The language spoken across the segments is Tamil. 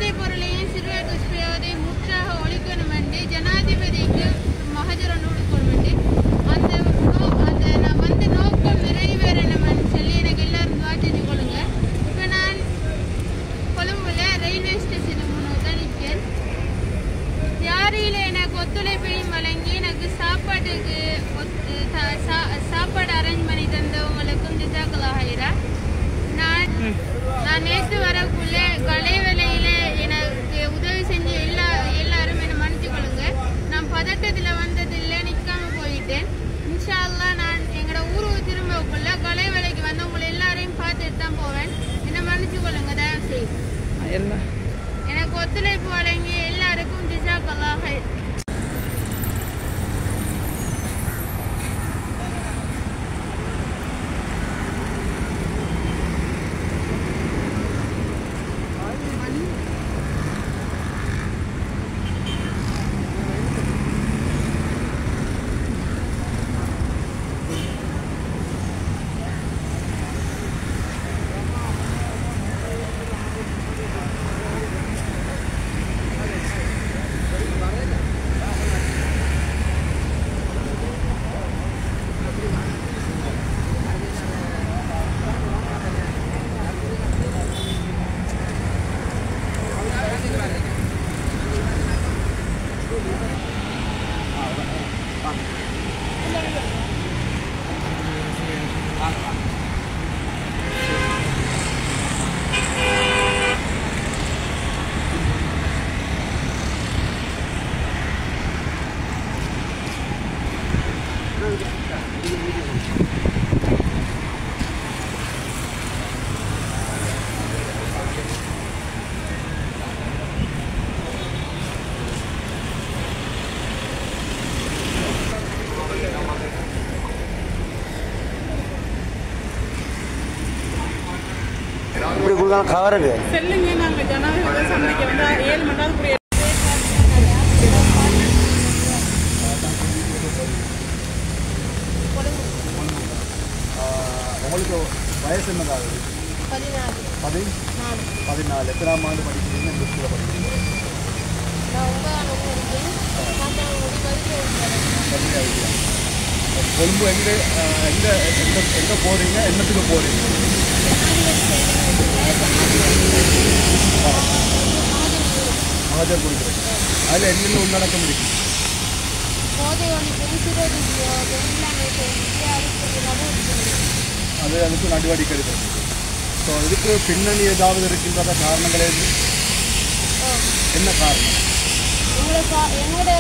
போதைப் பொருளையும் சிறுவர் துஷ்பிரயோகத்தை முற்றாக ஒழிக்கணும் என்று ஜனாதிபதிக்கு மகஜர் ஒன்று கொடுக்கணும் என்று அந்த நோ- அந்த நான் வந்த நோக்கம் நிறைவேறணும் என்று சொல்லி எனக்கு எல்லாரும் துவா செஞ்சு கொள்ளுங்க இப்போ நான் கொழும்புல ரயில்வே ஸ்டேஷன் முன்னோக்கி தான் நிற்கிறேன் யாரில் எனக்கு ஒத்துழைப்பையும் வழங்கி எனக்கு சாப்பாட்டுக்கு ஒத்து- சா- சா- சாப்பாடு அரேஞ்ச் பண்ணி தந்தவங்களுக்கும் ஜிசாக்கலாகிறா நான் நான் நேற்று வரக்குள்ள கடை வேலையில எனக்கு உதவி செஞ்ச எல்லா எல்லாரும் என்னை மன்னிச்சு கொள்ளுங்க நான் பதட்டத்தில் வந்ததில்லை நிற்காம போயிட்டேன் இன்ஷா அல்லாஹ் நான் எங்களோட ஊருக்கு திரும்பக்குள்ள கடை வேலைக்கு வந்தவங்களை எல்லாரையும் பார்த்துட்டு தான் போவேன் என்னை மன்னிச்சு கொள்ளுங்க தயவு செய்து எல்லாம் எனக்கு ஒத்துழைப்பு வழங்கிய எல்லாருக்கும் ஜிசாக்கல்லாக இப்படி கொடுக்கலாம் கவருக்கு செல்லுங்க நாங்கள் ஜனாதிபதி சந்தைக்கு வந்து ஏழு மணி நேரம் புரிய உங்களுக்கு வயசு என்னதாவது பதினாறு பதி நாலு பதினாலு எத்தனாம் ஆண்டு படிக்கிறீங்க இந்த ஸ்கூலில் படிக்கிறீங்க நான் ஒன்பதாம் வகுப்பு இருக்கேன் மாற்றம் முடி பதினேழு கல்வி ஐடியா கொழும்பு எங்கே அஹ், எங்க எங்க எங்கே போகிறீங்க என்னத்துக்கு போகிறீங்க மகஜர் கொடுக்குறீங்க அதில் என்னென்ன உள்ளடக்க முடியும் போதை ஒழிப்பு சிறுவர் துஷ்பிரயோகம் இல்லாமை செய்து அதுக்கு நடவடிக்கை அது அதுக்கு நடவடிக்கை எடுக்கிறது ஸோ இதுக்கு பின்னணி ஏதாவது இருக்கின்றத காரணங்கள் எது? என்ன காரணம் எங்களோட சா- எங்களோட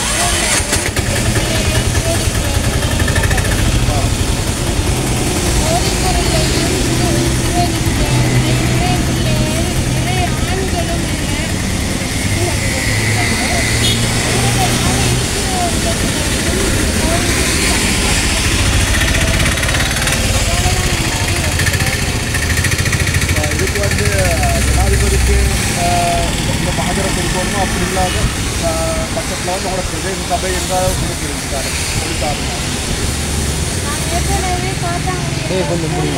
போதைப் பொருளையும் நிறைய பிள்ளைகள் நிறைய ஆண்களும் அஹ் இதுக்கு வந்து அஹ், ஜனாதிபதிக்கு அஹ், இந்த- இந்த மகஜரை கொடுக்கணும் அப்படி இல்லாத அஹ், பட்சத்தில் வந்து உங்களோட பிரதேச சபை என்றால் கொடுத்துருக்காரு கொடுத்தாரு நான் ஏற்கனவே ஏய், கொஞ்சம் முடியுமா?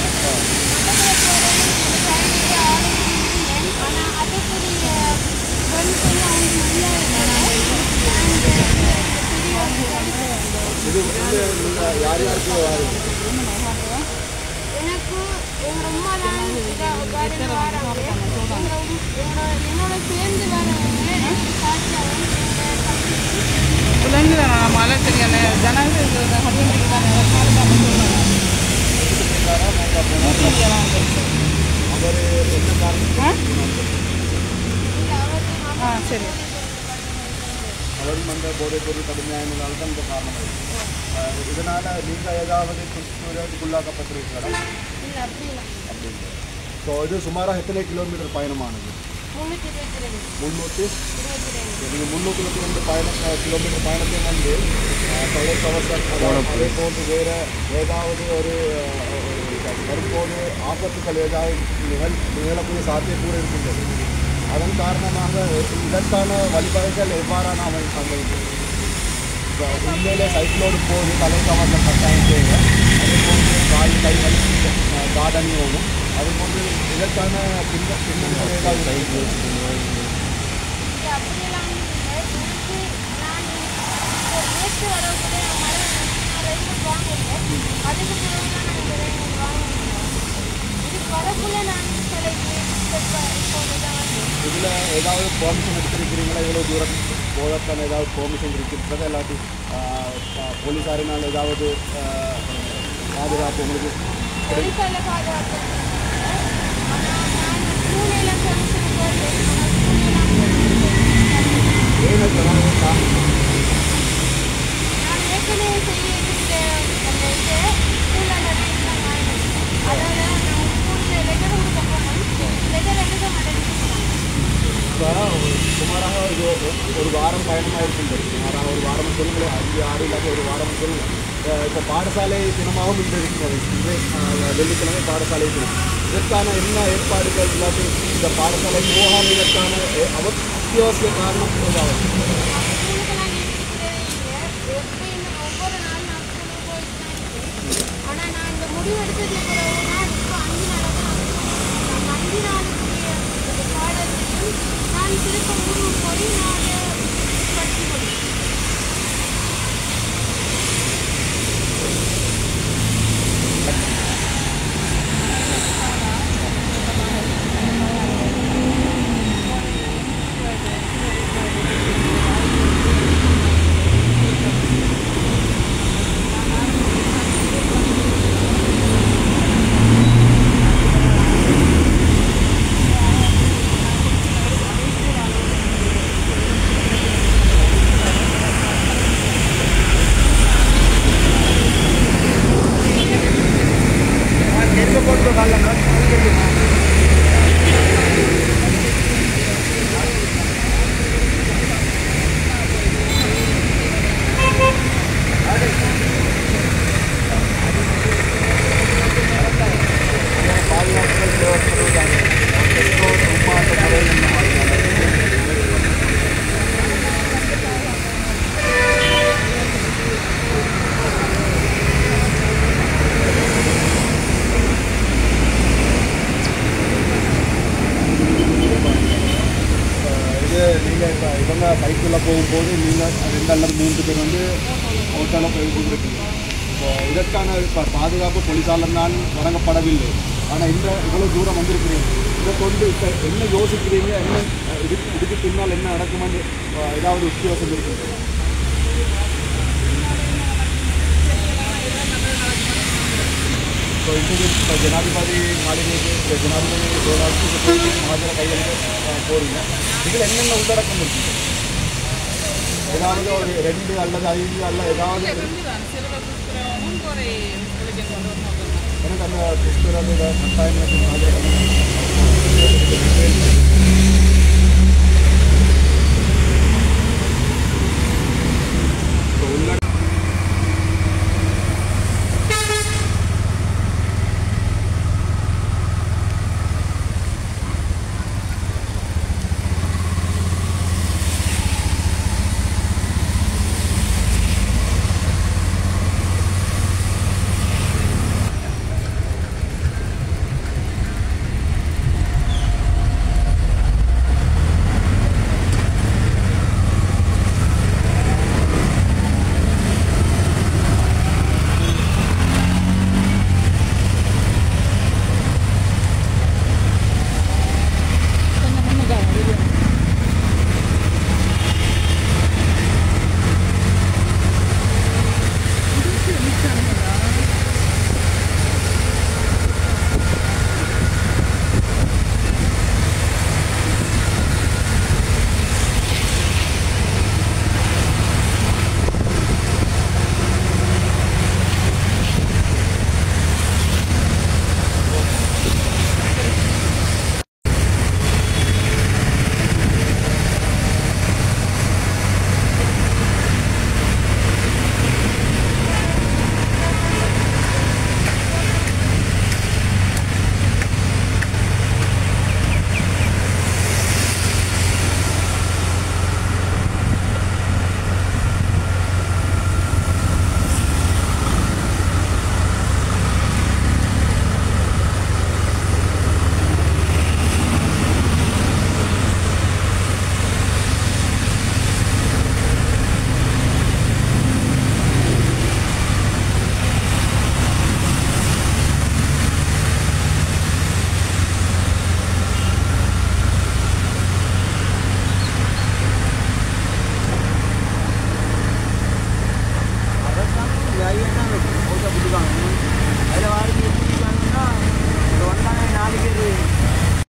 ஆனால் அதுக்குரிய பெண்கள் இது வந்து நீங்கள் யார் யாருக்கு வாருங்க எனக்கு எங்க அம்மா தான் கார்டன் வராங்க எங்களோட எங்களோட என்னோட சேர்ந்து வரவங்க எனக்கு சாட்சியாகவும் எங்க தம்பி விலங்கு தானே மழை தெரியாது ஜனாதிபதி ஹஸ்பண்டுக்கு தானே பாதுகாப்பு சொல்லுவாங்க அவர் என்ன காரணம் ஆ இந்த அவருக்கு ஆ சரி அவரும் அந்த போதைப் பொருள் கடுமையானதால் தான் இந்த காரணம் இதனால் நீங்கள் ஏதாவது குற்றத்துக்குள்ளாக்கப்பட்டிருக்கிறா இல்லை அப்படின்னா அப்படின்னு ஸோ இது சுமாராக எத்தனை கிலோமீட்டர் பயணமானது முந்நூற்றி இருபத்தி ரெண்டு முந்நூற்றி இருபத்தி ரெண்டு நீங்கள் முந்நூற்றி இருபத்தி ரெண்டு பயணம் அஹ், கிலோமீட்டர் பயணத்தை வந்து அஹ், தொலை கவசம் அதே போன்று வேறு ஏதாவது ஒரு அஹ், ஒரு வரும்போது ஆபத்துக்கள் ஏதாவது நிகழ் நிகழக்கூடிய சாத்தியக்கூறு இருக்கின்றது அதன் காரணமாக இதற்கான வழிவகைகள் எவ்வாறான அமை அமைந்தது இப்போ உண்மையிலே சைக்கிளோடு போது தலை கவசம் கட்டாயம் தேவை அதே போன்று கால் கை வலி காதணியோடும் அதே போன்று இதற்கான பின்ன பின்னணிகள் ஏதாவது இது அப்படியெல்லாம் இல்லை எனக்கு நான் இப்போ நேற்று வரக்கூடிய மழை நான் ரெயின் வாங்கினேன் அதுக்கு பிறகு தான் நான் இந்த ரெயின் வாங்கினேன் இது வரக்குள்ள நான் சிலைக்கு இப்போது தான் இதில் ஏதாவது பெர்மிஷன் எடுத்திருக்கிறீங்களா இவ்வளோ தூரம் போவதற்கான ஏதாவது பெர்மிஷன் இருக்கிறது இல்லாட்டி போலீஸாரினால் ஏதாவது ஆஹ், பாதுகாப்பு உங்களுக்கு போலீஸால பாதுகாப்பு ஆனால் நான் ஸ்கூலில் ஃபங்க்ஷன் போயிருந்தேன் ஆனால் ஸ்கூலில் ஏன் இதெல்லாம் நான் ஏற்கனவே செய்ய இருந்த அந்த இது ஸ்கூலில் நிறைய வாங்கினேன் அதோட நான் ஸ்கூலில் லெட்டர் கொடுக்க போனேன் லெட்டர் எடுக்க மாட்டேன் இப்போ சுமாராக ஒரு ஒரு வாரம் பயணமாக இருக்கின்றது சுமாராக ஒரு வாரம் சொல்லுங்களேன் அஞ்சு ஆறு இல்லாத ஒரு வாரம் சொல்லுங்கள் இப்போ பாடசாலை தினமாகவும் இன்று இருக்கிறது இன்று ஆஹ், வெள்ளிக்கிழமை பாடசாலை தினம் இதற்கான என்ன ஏற்பாடுகள் இல்லாட்டி இந்த பாடசாலை போகாமையதற்கான எ- அவ அத்தியாவசிய காரணம் ஏதாவது ஸ்கூலுக்கெல்லாம் இருக்கிறதே இல்லை எப்பயுமே ஒவ்வொரு நாள் நான் ஸ்கூலுக்கு போயிட்டு தான் இருக்கேன் ஆனால் நான் இந்த முடிவு எடுத்ததுக்கு பிறகு நான் இப்போ அஞ்சு நாளாக நான் ஸ்கூலுக்கு போறேன். அந்த அஞ்சு நாளுக்குரிய இந்த பாடத்தையும் நான் திரும்ப ஊருக்கு போய் நான் படித்து முடியும் பாதுகாப்புகள் தேவைப்படுவதாங்க பெற்றோர் உமாட்ட முறை இந்த மாதிரியான இது நீங்கள் இப்போ இவங்க பைக்கில் போகும்போது நீங்கள் ரெண்டு அல்லது மூன்று பேர் வந்து ஹோட்டலில் போய் கொண்டிருக்கீங்க இப்போ இதற்கான இப்போ பாதுகாப்பு போலீஸாளர்னால் வழங்கப்படவில்லை ஆனால் இந்த இவ்வளோ தூரம் வந்திருக்கிறீங்க இதை கொண்டு இப்போ என்ன யோசிக்கிறீங்க என்ன அஹ், இதுக்கு இதுக்கு பின்னால் என்ன நடக்குமென்னு அஹ், ஏதாவது உத்தியோகம் இருக்குது இப்போ இன்றைக்கு இப்போ ஜனாதிபதி மாளிகைக்கு இப்போ ஜனாதிபதி டொனால்டுக்கு போய் மாதிரி கையெழுத்து அஹ், போறீங்க இதில் என்னென்ன உள்ளடக்கம் இருக்குது ஏதாவது ஒரு ரெண்டு அல்லது ஐந்து அல்ல ஏதாவது கம்மிதான் சிலபஸ் புஸ்தகமும் குறை விளைச்சல் கொண்டு வரணும் எனக்கு அந்த புஸ்தகம் கட்டாயம் எனக்கு மாதிரி